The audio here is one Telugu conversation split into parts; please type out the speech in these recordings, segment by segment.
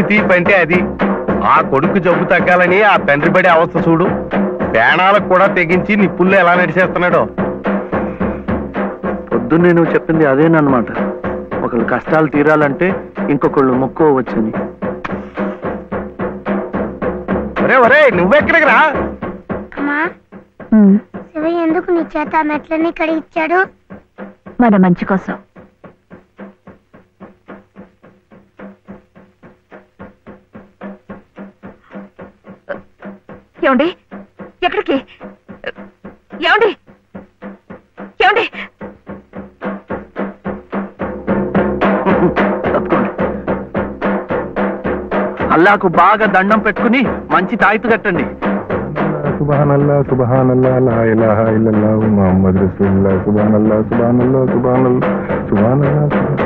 తీపి అంటే అది ఆ కొడుకు జబ్బు తగ్గాలని ఆ తండ్రి పడే అవస్థ చూడు ప్రాణాలకు కూడా తెగించి నిప్పుల్లో ఎలా నడిచేస్తున్నాడో పొద్దున్నే నువ్వు చెప్పింది అదేనమాట ఒకళ్ళు కష్టాలు తీరాలంటే ఇంకొకళ్ళు మొక్కోవచ్చని ఒరే ఒరే నువ్వెక్కడికి రా అమ్మా శివయ్య ఎందుకు నీ చేత ఆ మెట్లన్నీ కడిగిచ్చాడు మన మంచి కోసం ఏమండి ఎక్కడికి ఏమండి ఏమండి తప్పుకోండి అల్లాకు బాగా దండం పెట్టుకుని మంచి తాయితు కట్టండి సుబానల్లా సుబానల్లా లా ఇలాహా ఇల్లల్లాహు ముహమ్మద్ రసూలుల్లాహ్ సుబానల్లా సుబానల్లా సుబానల్లా సుబానల్లా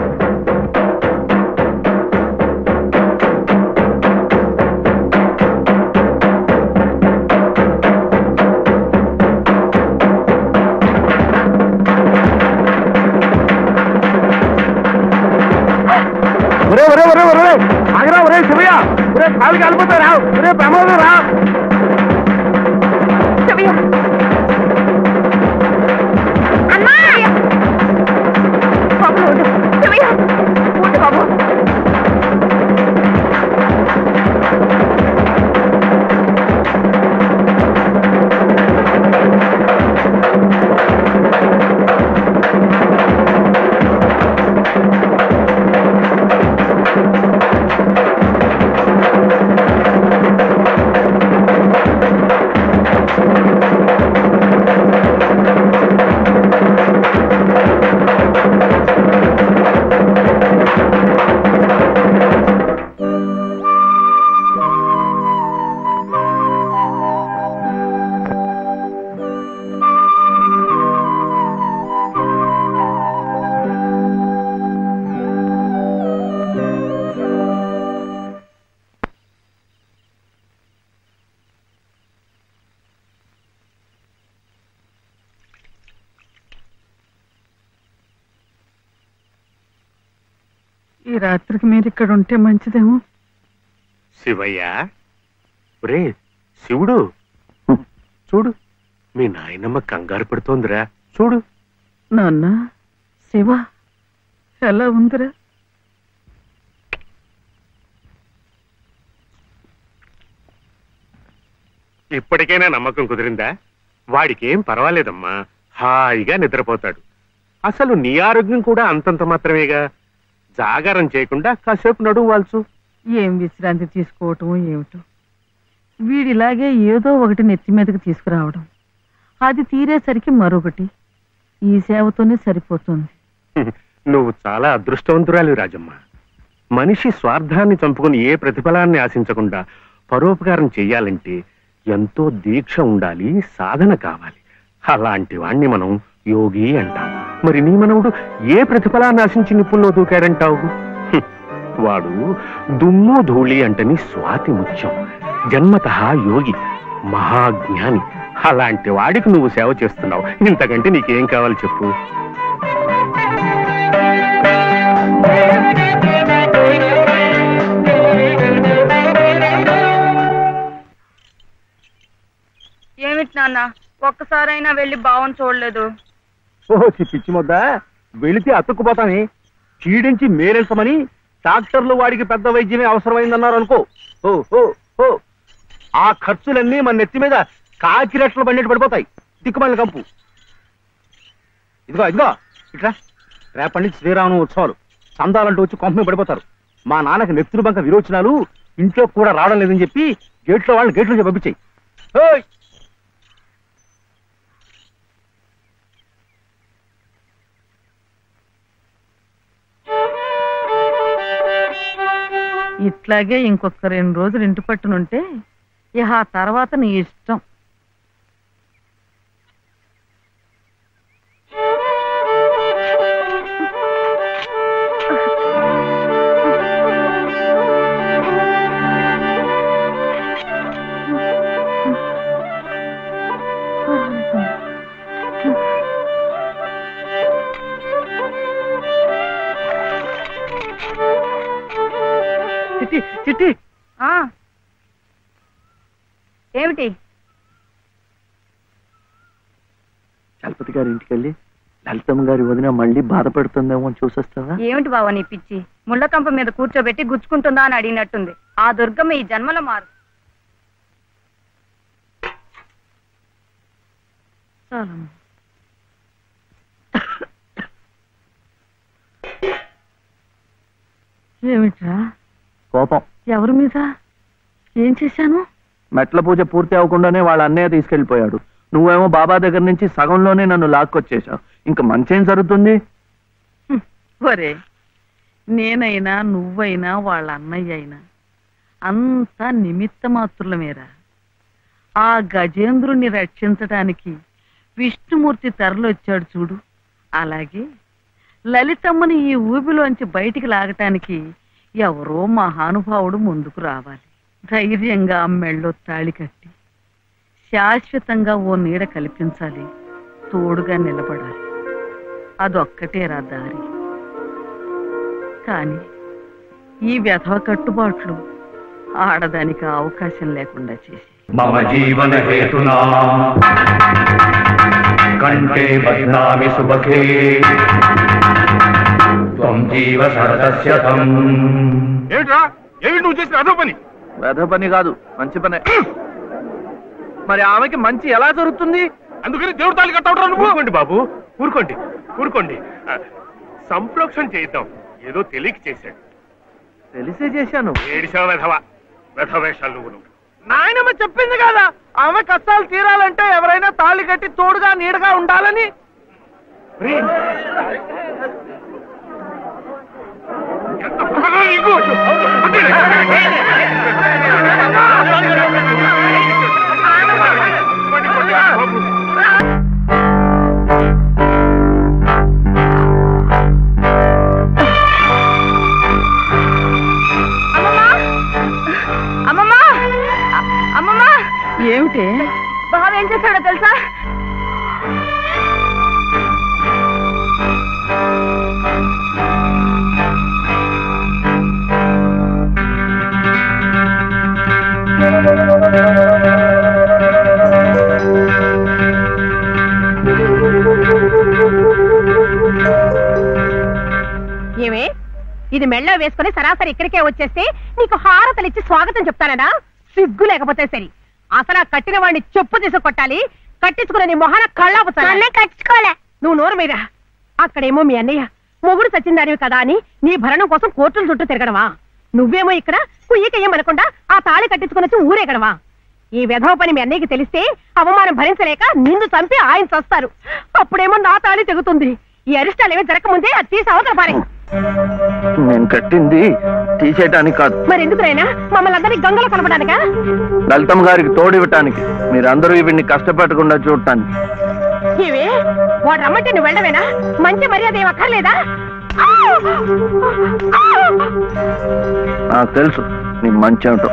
ఒరే ఒరే ఒరే ఒరే ఆగరా ఒరే శివయ్య ఒరే కాలు కాలిపోతారా ఒరే ప్రమాదం రా శివయ్య! అమ్మా బాబు ఉండు. శివయ్య! ఉండు బాబు ఈ రాత్రికి మీరు ఇక్కడ ఉంటే మంచిదేమో శివయ్య ఒరే శివుడు చూడు మీ నాయనమ్మ కంగారు పడుతోందిరా చూడు నాన్న శివ ఎలా ఉందిరా ఇప్పటికైనా నమ్మకం కుదిరిందా వాడికి ఏం పర్వాలేదమ్మా హాయిగా నిద్రపోతాడు అసలు నీ ఆరోగ్యం కూడా అంతంత మాత్రమేగా జాగారం చేయకుండా కాసేపు నడువు వాల్చు ఏం విశ్రాంతి తీసుకోవటం ఏమిటో వీడిలాగే ఏదో ఒకటి నెత్తి మీదకి తీసుకురావడం అది తీరేసరికి మరొకటి ఈ సేవతోనే సరిపోతుంది నువ్వు చాలా అదృష్టవంతురాలి రాజమ్మ మనిషి స్వార్థాన్ని చంపుకుని ఏ ప్రతిఫలాన్ని ఆశించకుండా పరోపకారం చెయ్యాలంటే ఎంతో దీక్ష ఉండాలి సాధన కావాలి అలాంటి వాణ్ణి మనం యోగి అంటాం మరి నీ మనవుడు ఏ ప్రతిఫలాన్ని ఆశించి నిప్పుల్లో దూకాడంటావు హ్మ్. వాడు దుమ్ము ధూళి అంటని స్వాతి ముత్యం జన్మత యోగి మహాజ్ఞాని అలాంటి వాడికి నువ్వు సేవ చేస్తున్నావు ఇంతకంటే నీకేం కావాలి చెప్పు ఏమిటి నాన్న ఒక్కసారైనా వెళ్ళి బావని చూడలేదు ఓహో పిచ్చి ముద్ద వెళితే అతుక్కుపోతాని చీడించి మేరెల్సమని డాక్టర్లు వాడికి పెద్ద వైద్యమే అవసరమైందన్నారు అనుకో ఓ ఓ ఓ ఆ ఖర్చులన్నీ మన నెత్తి మీద కాకి రెట్లు బండెట్టు పడిపోతాయి దిక్కుమల్లి కంపు ఇదిగో ఇదిగో ఇట్లా రేపటి నుంచి శ్రీరామనవమి ఉత్సవాలు చందాలంటూ వచ్చి కొంప మీద పడిపోతారు మా నాన్నకి నెత్తురు బంక విరోచనాలు ఇంట్లో కూడా రావడం లేదని చెప్పి గేట్లో వాళ్ళని గేట్లో పంపించాయి ఓయ్ ఇట్లాగే ఇంకొక రెండు రోజులు ఇంటి పట్టునుంటే ఇక ఆ తర్వాత నీ ఇష్టం చిట్టి చిట్టి ఏమిటి చలపతి గారి ఇంటికి వెళ్ళి లలితమ్మ గారి వదిన మళ్ళీ బాధపడుతుందేమో అని చూసొస్తావా ఏమిటి బావ నీ పిచ్చి ముళ్ళకంప మీద కూర్చోబెట్టి గుచ్చుకుంటుందా అని అడిగినట్టుంది ఆ దుర్గమ్మ ఈ జన్మల మారు చాలమ్మా ఏమిట్రా కోపం ఎవరి మీద ఏం చేశాను మెట్ల పూజ పూర్తి అవ్వకుండానే వాళ్ళ అన్నయ్య తీసుకెళ్లిపోయాడు నువ్వేమో బాబా దగ్గర నుంచి సగంలోనే నన్ను లాక్కొచ్చేశావు ఇంకా మంచేం జరుగుతుంది ఒరే నేనైనా నువ్వైనా వాళ్ళ అన్నయ్య అయినా అంతా నిమిత్త మాత్రులమేరా ఆ గజేంద్రుణ్ణి రక్షించటానికి విష్ణుమూర్తి తరలొచ్చాడు చూడు అలాగే లలితమ్మని ఈ ఊబిలోంచి బయటికి లాగటానికి ఎవరో మహానుభావుడు ముందుకు రావాలి ధైర్యంగా మెళ్ళో తాళి కట్టి శాశ్వతంగా ఓ నీడ కల్పించాలి తోడుగా నిలబడాలి అదొక్కటేరా దారి కానీ ఈ వ్యధవ కట్టుబాట్లు ఆడదానికి అవకాశం లేకుండా చేసి మమ జీవన హేతునా కంఠే బధ్నామి సుభగే త్వం జీవ శరదస్యతం ఏమిట్రా ఏమిటి నువ్వు చేసిన అదో పని వెధ పని కాదు మంచి పనే మరి ఆమెకి మంచి ఎలా జరుగుతుంది అందుకని దేవుడు తాళి కట్టవడం నువ్వు ఊరుకోండి బాబు ఊరుకోండి ఊరుకోండి ఆ, సంప్రోక్షణ చేద్దాం ఏదో తెలియక చేశాడు తెలిసే చేశాను ఏడిసావు వెధవ వెధవ వేషాలు నువ్వు నాయనమ్మ చెప్పింది కదా ఆమె కష్టాలు తీరాలంటే ఎవరైనా తాళి కట్టి తోడుగా నీడగా ఉండాలని అమ్మమ్మా అమ్మమ్మా ఏమిటే బావ ఏం చేశాడో తెలుసా ఏమే ఇది మెళ్ళో వేసుకుని సరాసరి ఇక్కడికే వచ్చేస్తే నీకు హారతలిచ్చి స్వాగతం చెప్తానడా సిగ్గు లేకపోతే సరి అసలు ఆ కట్టిన వాడిని చెప్పు తీసి కొట్టాలి కట్టించుకునే నీ మొహన కళ్ళాపు కట్టుకోలే నువ్వు నోరు మీద అక్కడేమో మీ అన్నయ్య మొగుడు సచ్చిందానివి కదా అని నీ భరణం కోసం కోర్టుల చుట్టూ తిరగడవా నువ్వేమో ఇక్కడ కుయ్యకెయ్యమనకుండా ఆ తాళి కట్టించుకుని వచ్చి ఊరేగడవా ఈ వెధవ పని మీ అన్నయ్యకి తెలిస్తే అవమానం భరించలేక నిన్ను చంపి ఆయన చస్తారు అప్పుడేమో నా తాళి తెగుతుంది ఈ అరిష్టాలు ఏమీ జరగకముందే అది తీసి అవతల పారే నేను కట్టింది తీసేయటానికి కాదు మరి ఎందుకునైనా మమ్మల్ని అందరినీ గంగలో కలపడానికా లలితమ్మ గారికి తోడు ఇవ్వటానికి మీరందరూ వీడిని కష్టపెట్టకుండా చూడటానికి ఇవి వాడు రమ్మంటే నువ్వు వెళ్ళవేనా మంచి మర్యాద ఏం అక్కర్లేదా నాకు తెలుసు నీ మంచి ఏమిటో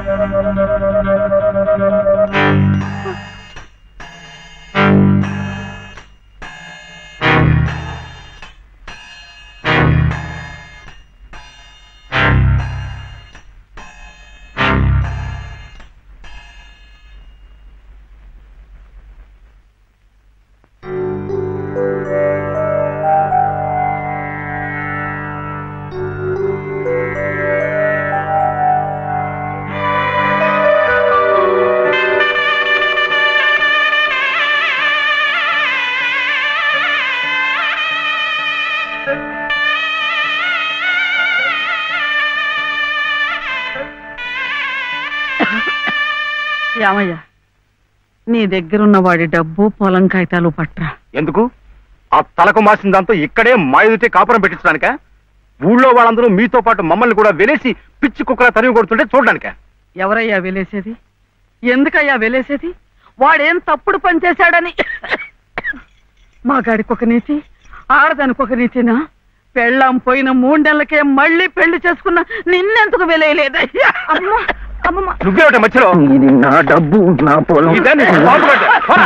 ఏమయ్యా నీ దగ్గరున్న వాడి డబ్బు పొలం కాగితాలు పట్రా ఎందుకు ఆ తలకు మాసిన దాంతో ఇక్కడే మాయుడితే కాపురం పెట్టించడానిక ఊళ్ళో వాళ్ళందరూ మీతో పాటు మమ్మల్ని కూడా వెలేసి పిచ్చి కుక్కల తరిమి కొడుతుంటే చూడడానిక ఎవరయ్యా వెలేసేది ఎందుకయ్యా వెలేసేది వాడేం తప్పుడు పని చేశాడని మా గాడికి ఒక నీతి ఆడదానికి ఒక నీతినా పెళ్ళాం పోయిన మూడు నెలలకే మళ్ళీ పెళ్లి చేసుకున్న నిన్నెందుకు వెలేయలేదయ్యా అమ్మమ్మ అమ్మమ్మ నువ్వేమిట మధ్యలో ఇది నా డబ్బు నా పొలం ఇదే నీకు బాగుపడ్డా. పోరా.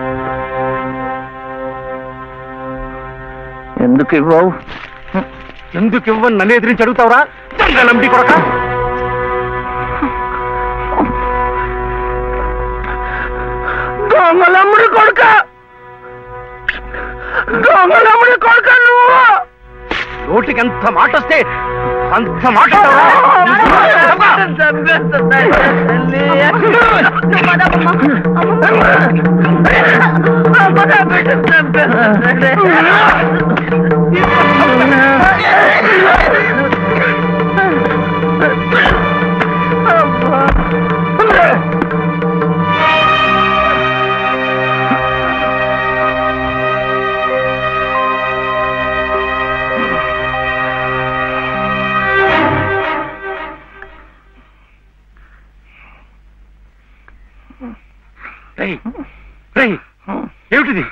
ఎందుకు ఇవ్వవు ఎందుకు ఇవ్వని నన్ను ఎదిరించి అడుగుతావురా లంబి కొడక దొంగలమ్ముడి కొడుక దొంగలమ్ముడి కొడుక నువ్వు నోటికి ఎంత మాట వస్తే అంత మాట రేయ్, రేయ్, ఏమిటిది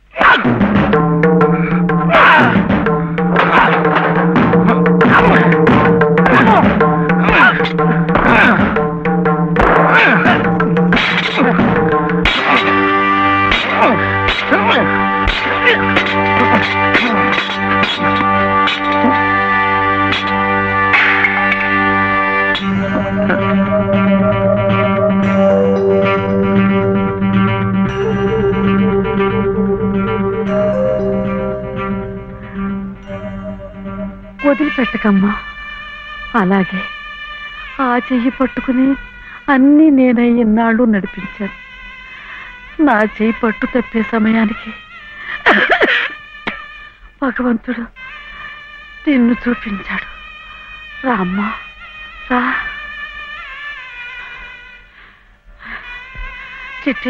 వదిలిపెట్టకమ్మా అలాగే ఆ చెయ్యి పట్టుకుని అన్నీ నేనై ఇన్నాళ్ళు నడిపించాను నా చెయ్యి పట్టు తప్పే సమయానికి భగవంతుడు నిన్ను చూపించాడు రామ్మా రా చిట్టి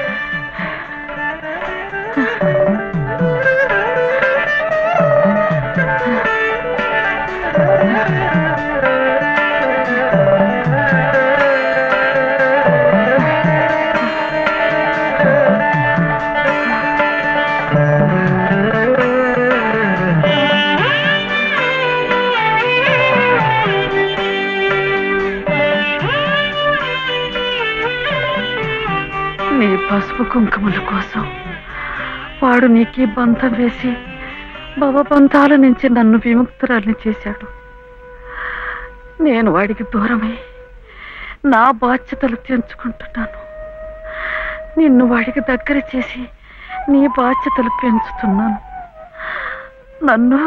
నీ పసుపు కుంకుమల కోసం వాడు నీకు ఈ బంధం వేసి భవబంధాల నుంచి నన్ను విముక్తురాల్ని చేశాడు నేను వాడికి దూరమై నా బాధ్యతలు తెంచుకుంటున్నాను నిన్ను వాడికి దగ్గర చేసి నీ బాధ్యతలు పెంచుతున్నాను నన్ను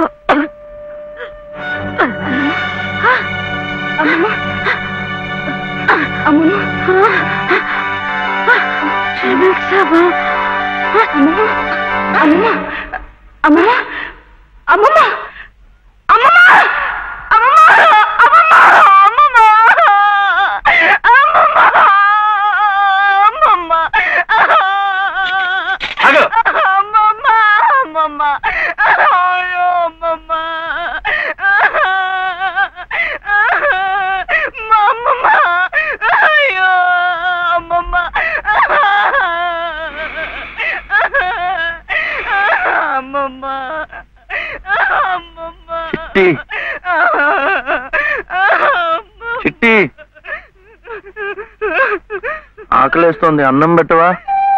అమ్మను క్షమించవా అమ్మమ్మ అమ్మమ్మ అమ్మమ్మ అమ్మమ్మ అమ్మమ్మ అమ్మమ్మ అమ్మమ్మ అమ్మమ్మ అమ్మమ్మ ఆగు. అమ్మమ్మ అమ్మమ్మ అయ్యో అమ్మమ్మ మా అమ్మమ్మ అయ్యో అమ్మమ్మ అమ్మమ్మ అమ్మమ్మ చిట్టి చిట్టి ఆకలేస్తోంది అన్నం పెట్టవా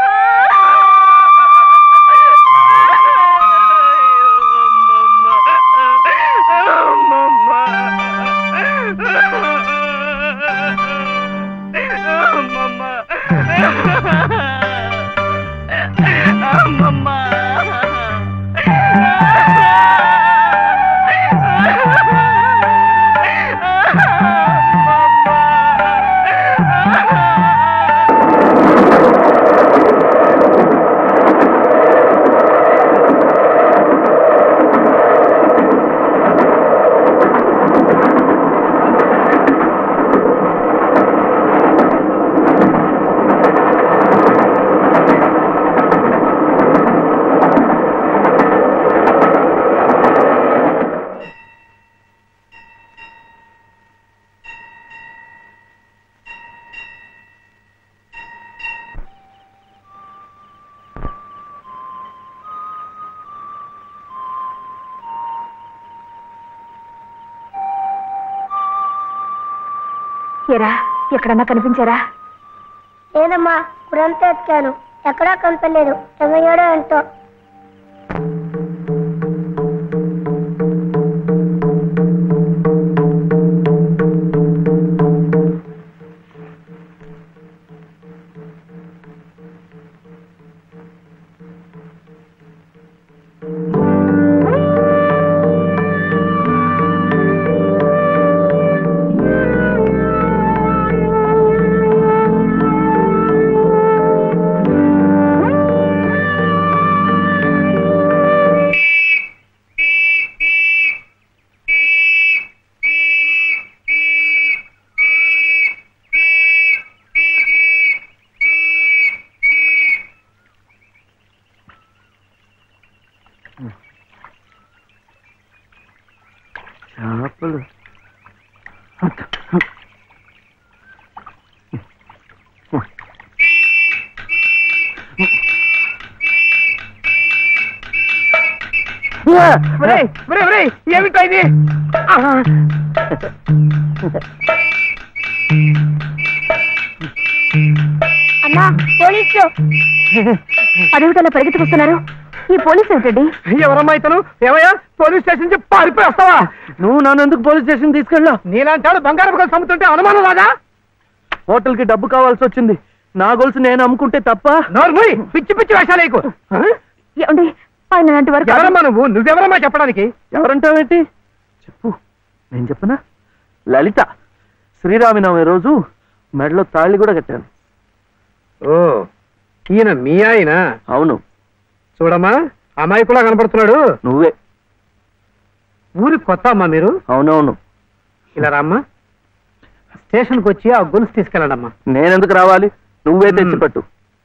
ఎరా ఎక్కడన్నా కనిపించారా లేదమ్మా ఇప్పుడంతా ఎత్తాను ఎక్కడా కనపడలేదు ఏమయ్యాడో ఎంతో చెప్పలు ఏమిటో ఇది అమ్మా పోలీసులు అదేమిటలా పరిగెత్తుకొస్తున్నారు ఈ పోలీసు ఏమిటండి ఎవరమ్మా ఇతను ఏమయ్యా పోలీస్ స్టేషన్ నుంచి పారిపోయి వస్తావా నువ్వు నన్ను ఎందుకు పోలీస్ స్టేషన్ తీసుకెళ్ళా నీలాంటి వాడు బంగారం కోసం అమ్ముతుంటే అనుమానం రాదా హోటల్ కి డబ్బు కావాల్సి వచ్చింది నా గొలుసు నేను అమ్ముకుంటే తప్ప నోర్ముయ్ పిచ్చి పిచ్చి వేషాలేకు ఏమండి ఆయన లాంటి వారు కాదు. ఎవరమ్మా నువ్వు నువ్వెవరమ్మా చెప్పడానికి ఎవరంటావేంటి చెప్పు నేను చెప్పనా లలిత శ్రీరామనవమి రోజు మెడలో తాళి కూడా కట్టాను ఓ ఈయన మీ ఆయన అవును చూడమ్మా అమ్మాయి కూడా కనపడుతున్నాడు నువ్వే ఊరి కొత్త అమ్మా మీరు అవునవును ఇలా రామ్మా స్టేషన్కి వచ్చి ఆ గొలుసు తీసుకెళ్ళండి అమ్మా నేనెందుకు రావాలి నువ్వే మ్మ్. తెచ్చిపెట్టు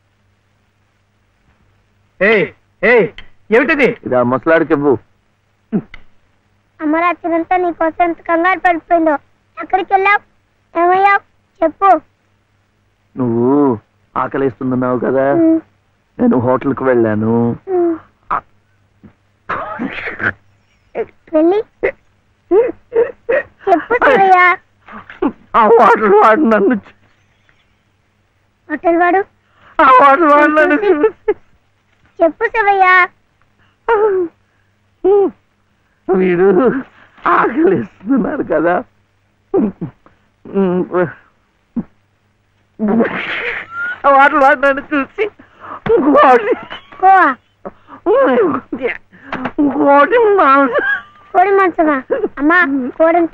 ఏయ్ ఏయ్ ఏమిటిది ఇది ఆ ముసలాడికి ఇవ్వు అమ్మ రాత్రంతా నీకోసం ఎంత కంగారు పడిపోయిందో ఎక్కడికి వెళ్ళావు ఏమయ్యావు చెప్పు నువ్వు ఆకలిస్తున్నావు కదా ఉమ్, నేను హోటల్కి వెళ్ళాను ఉమ్. వెళ్ళి చెప్పు శివయ్య ఆ హోటల్ వాడు నన్ను చూ- హోటల్ వాడు ఆ హోటల్ వాడు నన్ను చూసి చెప్పు శివయ్య వీడు ఆకలిస్తున్నారు కదా వాడు వాడు నన్ను చూసి ఇంకోటి కోవా ఇంకోటి మాంసం కోడి మాంసమా అమ్మా కోడంత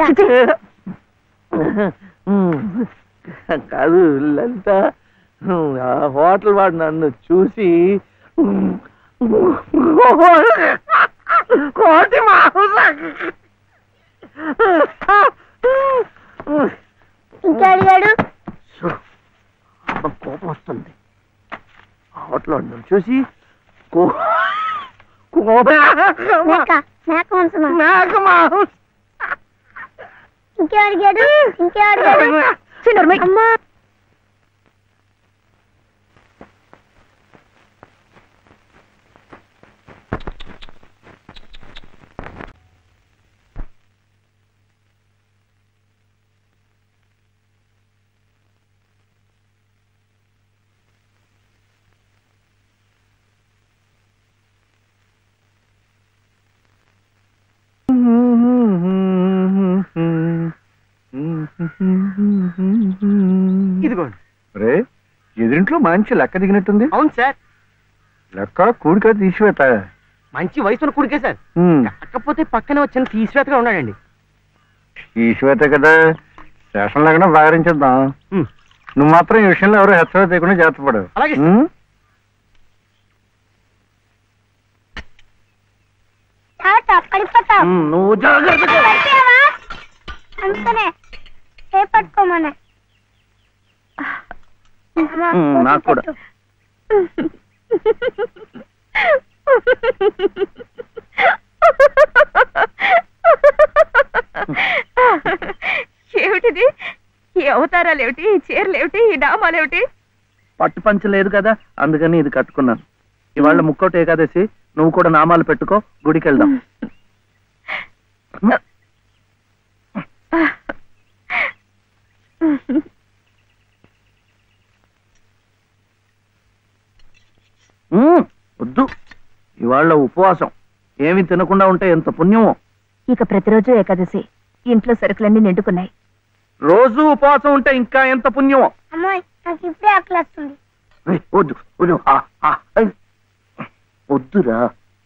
కాదు లలిత ఆ హోటల్ వాడు నన్ను చూసి కోటి మాంసం ఇంకా అడిగాడు అమ్మ కోపం వస్తుంది ఆ హోటల్ వాడు నన్ను చూసి కో కోపం మేక మేక మాంసమా నాకు మాంసం ఇంకే అడిగాడు ఇంకే అడిగాడు అమ్మా ఇదిగోండి రే ఎదురింట్లో మంచి లెక్క దిగినట్టుంది అవును సార్ లెక్క కూడిక తీసివేత మంచి వయసున్న కుడికే సార్ కాకపోతే పక్కనే వచ్చిన తీసివేతగా ఉన్నాడండి తీసివేత కదా స్టేషన్ లాగా బాగరించేద్దాం ఉమ్. నువ్వు మాత్రం ఈ విషయంలో ఎవరు హెచ్చరిక చేయకుండా జాగ్రత్త పడు అలాగే. ఉమ్? తాత పడిపోతావు నువ్వు జాగ్రత్తగా పడిపోయావా అంతనే ఏ పట్టుకోమనే అమ్మా, ఉమ్, నాకు కూడా. పెట్టు. ఏమిటిది ఈ అవతారాలు ఏమిటి ఈ చీరలు ఏమిటి ఈ డామాలు ఏమిటి పట్టు పంచ లేదు కదా అందుకని ఇది కట్టుకున్నాను ఇవాళ ముక్కోటి ఏకాదశి నువ్వు కూడా నామాలు పెట్టుకో గుడికి వెళ్దాం ఉమ్, వద్దు ఇవాళ ఉపవాసం ఏమి తినకుండా ఉంటే ఎంత పుణ్యమో ఇక ప్రతిరోజు ఏకాదశి ఇంట్లో సరుకులన్నీ నిండుకున్నాయి రోజు ఉపవాసం ఉంటే ఇంకా ఎంత పుణ్యమో అమ్మాయి నాకు ఇప్పుడే ఆకలి వస్తుంది ఏయ్, వద్దు వద్దు ఆ, ఆ, ఏయ్. వద్దురా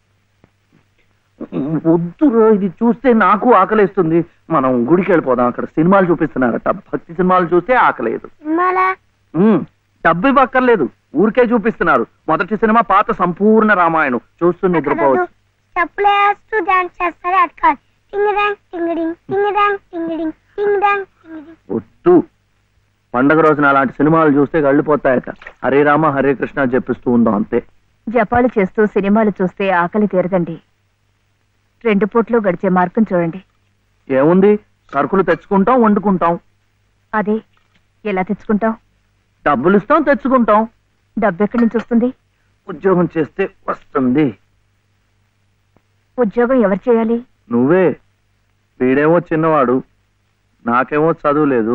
వద్దురా ఇది చూస్తే నాకు ఆకలేస్తుంది మనం గుడికి వెళ్ళిపోదాం అక్కడ సినిమాలు చూపిస్తున్నారట భక్తి సినిమాలు చూస్తే ఆకలేదు సినిమాలా ఉమ్, డబ్బు ఇవ్వక్కర్లేదు ఊరికే చూపిస్తున్నారు మొదటి సినిమా పాత సంపూర్ణ రామాయణం చూస్తూ నిద్రపోవచ్చు చెప్పులు వేస్తూ డాన్స్ చేస్తారు అటు కాదు టింగ్ డాంగ్ టింగ్ డింగ్ టింగ్ డాంగ్ టింగ్ డింగ్ టింగ్ డాంగ్ టింగ్ డింగ్ వద్దు పండగ రోజున అలాంటి సినిమాలు చూస్తే గళ్ళిపోతాయట హరే రామ హరే కృష్ణ చెప్పిస్తూ ఉందాం అంతే జపాలు చేస్తూ సినిమాలు చూస్తే ఆకలి తీరదండి రెండు పూట్లు గడిచే మార్గం చూడండి ఏముంది సరుకులు తెచ్చుకుంటాం వండుకుంటాం అదే ఎలా తెచ్చుకుంటావు డబ్బులు ఇస్తాం తెచ్చుకుంటాం డబ్బు ఎక్కడి నుంచి వస్తుంది ఉద్యోగం చేస్తే వస్తుంది ఉద్యోగం ఎవరు చేయాలి నువ్వే వీడేమో చిన్నవాడు నాకేమో చదువు లేదు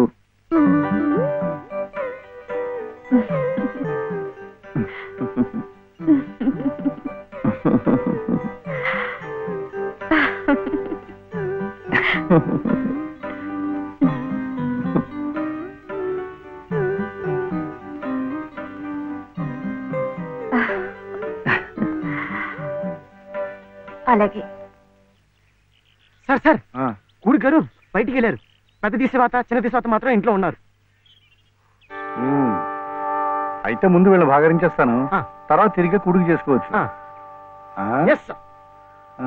అలాగే సార్ సార్ కూడి గారు బయటికి వెళ్ళారు పెద్ద తీసేవాత చిన్న తీసేవాత మాత్రం ఇంట్లో ఉన్నారు ఉమ్. అయితే ముందు వీళ్ళని భాగరించేస్తాను ఆ. తర్వాత తిరిగి కుడికి చేసుకోవచ్చు ఆ. ఆ? ఎస్ ఆ.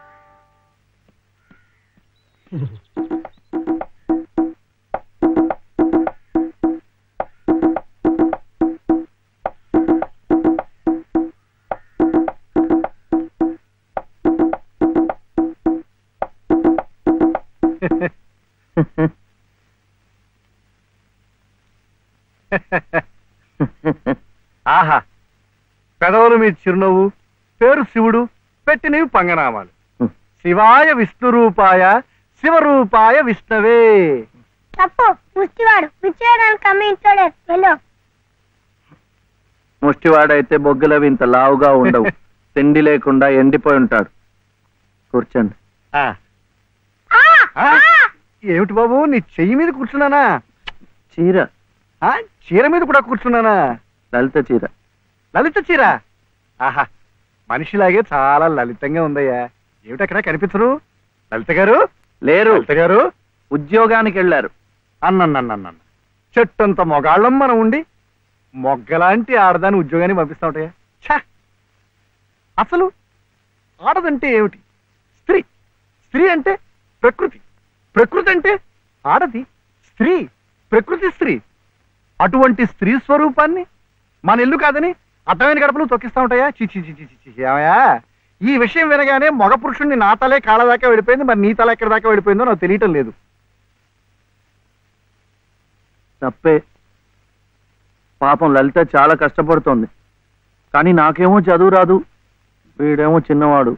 ఆహా పెదవులు మీ చిరునవ్వు పేరు శివుడు పెట్టినవి పంగనామాలు శివాయ విష్ణు రూపాయ శివరూపాయ విష్ణవే తప్పు ముష్టివాడు విచ్చేయడానికి అమ్మ ఇంట్లో లేదు వెళ్ళు ముష్టివాడైతే బొగ్గులవి ఇంత లావుగా ఉండవు తిండి లేకుండా ఎండిపోయి ఉంటాడు కూర్చోండి ఆ. ఆ? ఏమిటి బాబు నీ చెయ్యి మీద కూర్చున్నానా చీర ఆ? చీర మీద కూడా కూర్చున్నానా లలిత చీర లలిత చీర ఆహా మనిషిలాగే చాలా లలితంగా ఉందయ్యా ఏమిటక్కడ కనిపించరు లలిత గారు లేరు లలిత గారు ఉద్యోగానికి వెళ్ళారు అన్నన్నన్నన్న చెట్టంత మొగాళ్ళం మనం ఉండి మొగ్గలాంటి ఆడదాని ఉద్యోగాన్ని పంపిస్తావుటయ్యా ఛా అసలు ఆడదంటే ఏమిటి స్త్రీ స్త్రీ అంటే ప్రకృతి ప్రకృతి అంటే ఆడది స్త్రీ ప్రకృతి స్త్రీ అటువంటి స్త్రీ స్వరూపాన్ని మన ఇల్లు కాదని అర్థమైన గడపలు తొక్కిస్తా ఉంటాయా చిచి చిచి చిచి ఏమయ్యా ఈ విషయం వినగానే మగ పురుషుణ్ణి నా తలే కాళ్ళ దాకా వెళ్ళిపోయింది మరి నీ తల ఎక్కడి దాకా వెళ్ళిపోయిందో నాకు తెలియటం లేదు తప్పే పాపం లలిత చాలా కష్టపడుతోంది కానీ నాకేమో చదువు రాదు వీడేమో చిన్నవాడు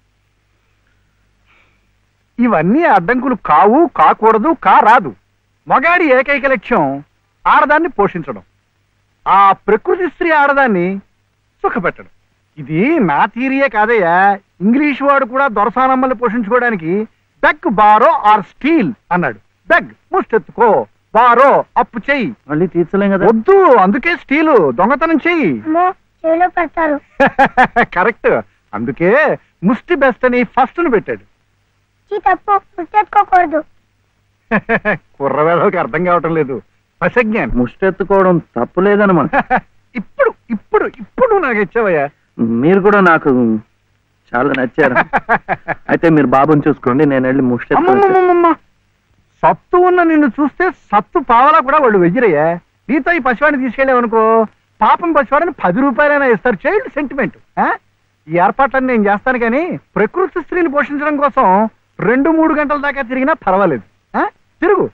ఇవన్నీ అడ్డంకులు కావు కాకూడదు కారాదు మగాడి ఏకైక లక్ష్యం ఆడదాన్ని పోషించడం ఆ ప్రకృతి స్త్రీ ఆడదాన్ని సుఖపెట్టడం ఇది నా థీరియే కాదయ్యా ఇంగ్లీష్ వాడు కూడా దొరసానమ్మల్ని పోషించుకోవడానికి బెగ్ బారో ఆర్ స్టీల్ అన్నాడు బెగ్ ముష్టెత్తుకో బారో అప్పు చెయ్యి మళ్ళీ తీర్చలేం కదా వద్దు అందుకే స్టీలు దొంగతనం చెయ్యి అమ్మో చెవిలో పెడతారు కరెక్ట్ అందుకే ముష్టి బెస్ట్ అని ఫస్ట్ ను పెట్టాడు చీ తప్పు ముష్టెత్తుకోకూడదు కుర్రవేదకి అర్థం కావటం లేదు పసజ్ఞానం ముష్టెత్తుకోవడం తప్పులేదనమాట ఇప్పుడు ఇప్పుడు ఇప్పుడు నువ్వు నాకు ఇచ్చావయ్యా మీరు కూడా నాకు చాలా నచ్చారు అయితే మీరు బాబుని చూసుకోండి నేను వెళ్ళి ముష్టెత్తు అమ్మమ్మమ్మమ్మ సత్తు ఉన్న నిన్ను చూస్తే సత్తు పావలా కూడా వాళ్ళు వెయ్యరయ్యా నీతో ఈ పసివాడిని తీసుకెళ్ళావనుకో పాపం పసివాడిని పది రూపాయలైనా ఇస్తారు చైల్డ్ సెంటిమెంట్ ఈ ఏర్పాట్లన్నీ నేను చేస్తాను కానీ ప్రకృతి స్త్రీని పోషించడం కోసం రెండు మూడు గంటల దాకా తిరిగినా పర్వాలేదు ఆ? తిరుగు